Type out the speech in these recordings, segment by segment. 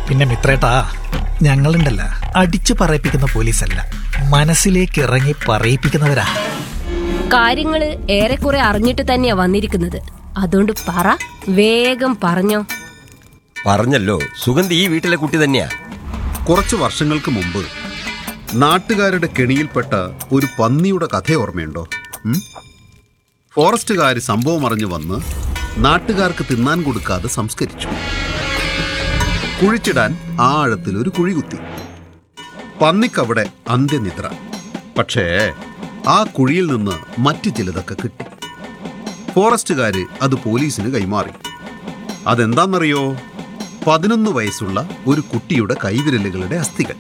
പിന്നെ മിത്രേട്ടാ ഞങ്ങളുണ്ടല്ല അടിച്ചു പറയിപ്പിക്കുന്ന പോലീസല്ല മനസ്സിലേക്ക് ഇറങ്ങി പറയിപ്പിക്കുന്നവരാ കാര്യങ്ങള് ഏറെക്കുറെ അറിഞ്ഞിട്ട് തന്നെയാ വന്നിരിക്കുന്നത് അതുകൊണ്ട് പറ വേഗം പറഞ്ഞോ പറഞ്ഞല്ലോ സുഗന്ധി ഈ വീട്ടിലെ കുട്ടി തന്നെയാ കുറച്ചു വർഷങ്ങൾക്ക് മുമ്പ് നാട്ടുകാരുടെ കെണിയിൽപ്പെട്ട ഒരു പന്നിയുടെ കഥ ഓർമ്മയുണ്ടോ ഉം? ഫോറസ്റ്റുകാർ സംഭവം അറിഞ്ഞു വന്ന് നാട്ടുകാർക്ക് തിന്നാൻ കൊടുക്കാതെ സംസ്കരിച്ചു കുഴിച്ചിടാൻ ആഴത്തിൽ ഒരു കുഴി കുത്തി പന്നിക്കവിടെ അന്ത്യനിദ്ര പക്ഷേ ആ കുഴിയിൽ നിന്ന് മറ്റു ചിലതൊക്കെ കിട്ടി ഫോറസ്റ്റുകാര് അത് പോലീസിന് കൈമാറി അതെന്താണെന്നറിയോ പതിനൊന്ന് വയസ്സുള്ള ഒരു കുട്ടിയുടെ കൈവിരലുകളുടെ അസ്ഥികൾ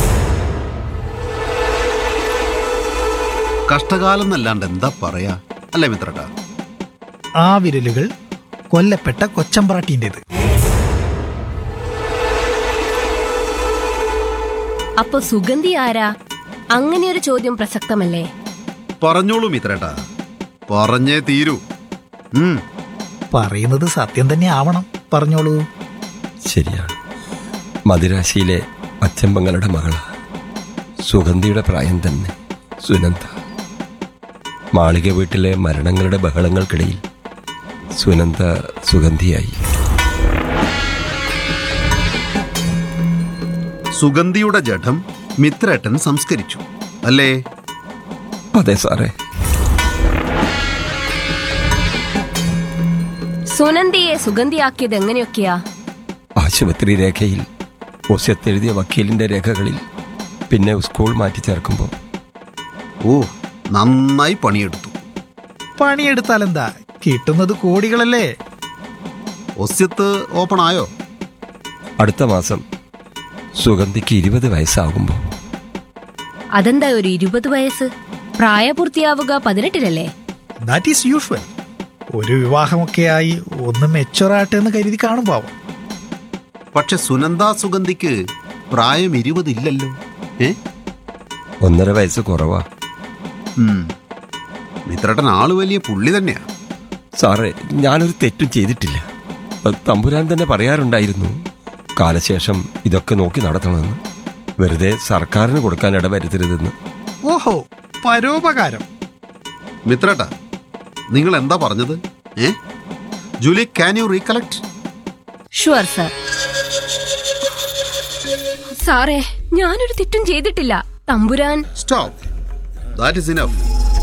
കഷ്ടകാലം എന്നല്ലാണ്ട് എന്താ പറയാ അല്ലേ മിത്രട്ടാ ആ വിരലുകൾ കൊല്ലപ്പെട്ട കൊച്ചമ്പ്രാട്ടീൻ്റെത് അപ്പൊ സുഗന്ധി ആരാ അങ്ങനെയൊരു ചോദ്യം പ്രസക്തമല്ലേ പറഞ്ഞോളൂ മിത്രട്ടാ പറഞ്ഞേ തീരൂ ഉം പറയുന്നത് സത്യം തന്നെ ആവണം പറഞ്ഞോളൂ ശരിയാണ് മദിരാശിയിലെ അച്ഛമ്പങ്ങളുടെ മകള സുഗന്ധിയുടെ പ്രായം തന്നെ സുനന്ദ മാളിക വീട്ടിലെ മരണങ്ങളുടെ ബഹളങ്ങൾക്കിടയിൽ സുനന്ദ സുഗന്ധിയായി സുഗന്ധിയുടെ ജഡം മിത്രേട്ടൻ സംസ്കരിച്ചു അല്ലേ അതെ സാറേ സുനന്ദിയെ സുഗന്ധിയാക്കിയത് എങ്ങനെയൊക്കെയാ ആശുപത്രി രേഖയിൽ ഒസ്യത്തെഴുതിയ വക്കീലിന്റെ രേഖകളിൽ പിന്നെ സ്കൂൾ മാറ്റി ചേർക്കുമ്പോൾ ഓ നന്നായി പണിയെടുത്തു പണിയെടുത്താലെന്താ കിട്ടുന്നത് കോടികളല്ലേ ഒസ്യത്ത് ഓപ്പൺ ആയോ അടുത്ത മാസം സുഗന്ധിക്ക് ഇരുപത് വയസ്സാകുമ്പോൾ അതെന്താ ഒരു ഇരുപത് വയസ്സ് പ്രായപൂർത്തിയാവുക പതിനെട്ടിലല്ലേ ദാറ്റ് ഈസ് യൂഷ്വൽ ഒരു വിവാഹമൊക്കെയായി ഒന്ന് മെച്ചുറാട്ടെ എന്ന് കരുതി കാണും പാവം പക്ഷെ സുനന്ദ സുഗന്ധിക്ക് പ്രായം ഇരുപതില്ലല്ലോ ഏ ഒന്നര വയസ്സ് കുറവാ ഉം. മിത്രേട്ടൻ ആള് വലിയ പുള്ളി തന്നെയാ സാറേ ഞാനൊരു തെറ്റും ചെയ്തിട്ടില്ല അത് തമ്പുരാൻ തന്നെ പറയാറുണ്ടായിരുന്നു കാലശേഷം ഇതൊക്കെ നോക്കി നടത്തണമെന്ന് വെറുതെ സർക്കാരിന് കൊടുക്കാൻ ഇടവരുത്തരുതെന്ന് ഓഹോ പരോപകാരം മിത്രേട്ട നിങ്ങൾ എന്താ പറഞ്ഞത് ഏ Julie can you recollect sure sir സാറേ ഞാനൊരു തെറ്റും ചെയ്തിട്ടില്ല തമ്പുരാൻ സ്റ്റോപ്പ് ദാറ്റ് ഇസ് ഇനഫ്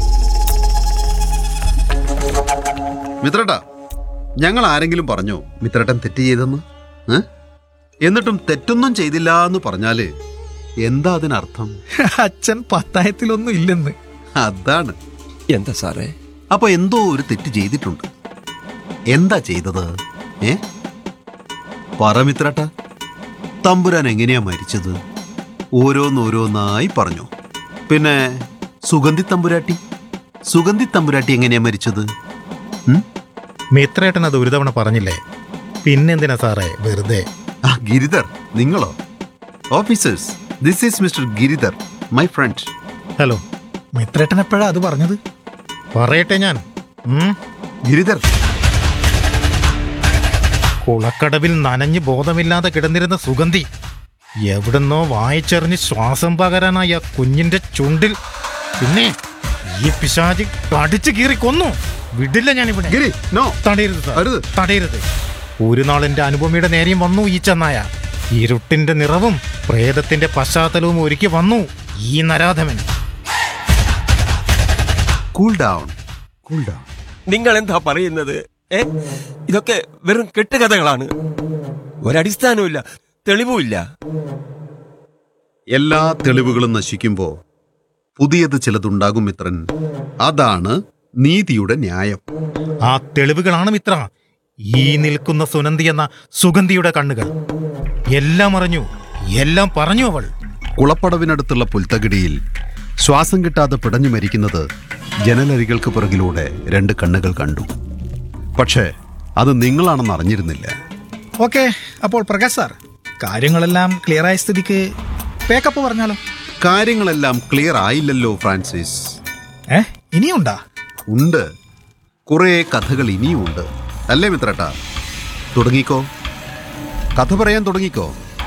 മിത്രേട്ട ഞങ്ങൾ ആരെങ്കിലും പറഞ്ഞോ മിത്രേട്ടൻ തെറ്റ് ചെയ്തെന്ന് ഏ? എന്നിട്ടും തെറ്റൊന്നും ചെയ്തില്ല എന്ന് പറഞ്ഞാല് എന്താ അതിനർത്ഥം അച്ഛൻ പത്തായത്തിലൊന്നും ഇല്ലെന്ന് അതാണ് എന്താ സാറേ അപ്പൊ എന്തോ ഒരു തെറ്റ് ചെയ്തിട്ടുണ്ട് എന്താ ചെയ്തത് ഏ പറമിത്രട്ട തമ്പുരാൻ എങ്ങനെയാ മരിച്ചത് ഓരോന്നോരോന്നായി പറഞ്ഞു പിന്നെ സുഗന്ധി തമ്പുരാട്ടി സുഗന്ധി തമ്പുരാട്ടി എങ്ങനെയാ മരിച്ചത് ഉം? മിത്രേട്ടൻ അത് ഒരു തവണ പറഞ്ഞില്ലേ പിന്നെന്തിനാ സാറേ വെറുതെ ആ ഗിരിധർ നിങ്ങളോ officers this is mister Giridhar my friend hello മിത്രേട്ടൻ എപ്പോഴാ അത് പറഞ്ഞത് പറയട്ടെ ഞാൻ ഉം? ഗിരിധർ കുളക്കടവിൽ നനഞ്ഞ് ബോധമില്ലാതെ കിടന്നിരുന്ന സുഗന്ധി എവിടുന്നോ വായിച്ചെറിഞ്ഞ് ശ്വാസം പകരാനായി ആ കുഞ്ഞിന്റെ ചുണ്ടിൽ പിന്നെ ഈ പിശാചി കടിച്ചു കീറി കൊന്നു വിടില്ല ഞാനിവിടെ ഗിരി നോ തടയരുത് സാർ. അരുത്. തടയരുത് ഒരു നാൾ എന്റെ അനുപമയുടെ നേരെയും വന്നു ഈ ചെന്നായ ഇരുട്ടിന്റെ നിറവും പ്രേതത്തിന്റെ പശ്ചാത്തലവും ഒരുക്കി വന്നു ഈ നരാധമൻ കൂൾ ഡൗൺ കൂൾ ഡൗൺ നിങ്ങൾ എന്താ പറയുന്നത് ഏ ഇതൊക്കെ വെറും കെട്ടുകഥകളാണ് ഒരടിസ്ഥാനവുമില്ല തെളിവുമില്ല എല്ലാ തെളിവുകളും നശിക്കുമ്പോ പുതിയത് ചിലതുണ്ടാകും മിത്രൻ അതാണ് നീതിയുടെ ന്യായം ആ തെളിവുകളാണ് മിത്ര ഈ നിൽക്കുന്ന സുനന്ദി എന്ന സുഗന്ധിയുടെ കണ്ണുകൾ എല്ലാം അറിഞ്ഞു എല്ലാം പറഞ്ഞു അവൾ കുളപ്പടവിനടുത്തുള്ള പുൽത്തകിടിയിൽ ശ്വാസം കിട്ടാതെ പിടഞ്ഞു മരിക്കുന്നത് ജനലരികൾക്ക് പിറകിലൂടെ രണ്ട് കണ്ണുകൾ കണ്ടു പക്ഷേ അത് നിങ്ങളാണെന്ന് അറിഞ്ഞിരുന്നില്ല ഓക്കെ അപ്പോൾ പ്രകാശ് സാർ കാര്യങ്ങളെല്ലാം ക്ലിയർ ആയ സ്ഥിതിക്ക് പേക്കപ്പ് പറഞ്ഞാലോ കാര്യങ്ങളെല്ലാം ക്ലിയർ ആയില്ലല്ലോ ഫ്രാൻസിസ് ഏ ഇനിയുണ്ടാ ഉണ്ട് കുറേ കഥകൾ ഇനിയും ഉണ്ട് അല്ലേ മിത്രട്ടാ തുടങ്ങിക്കോ കഥ പറയാൻ തുടങ്ങിക്കോ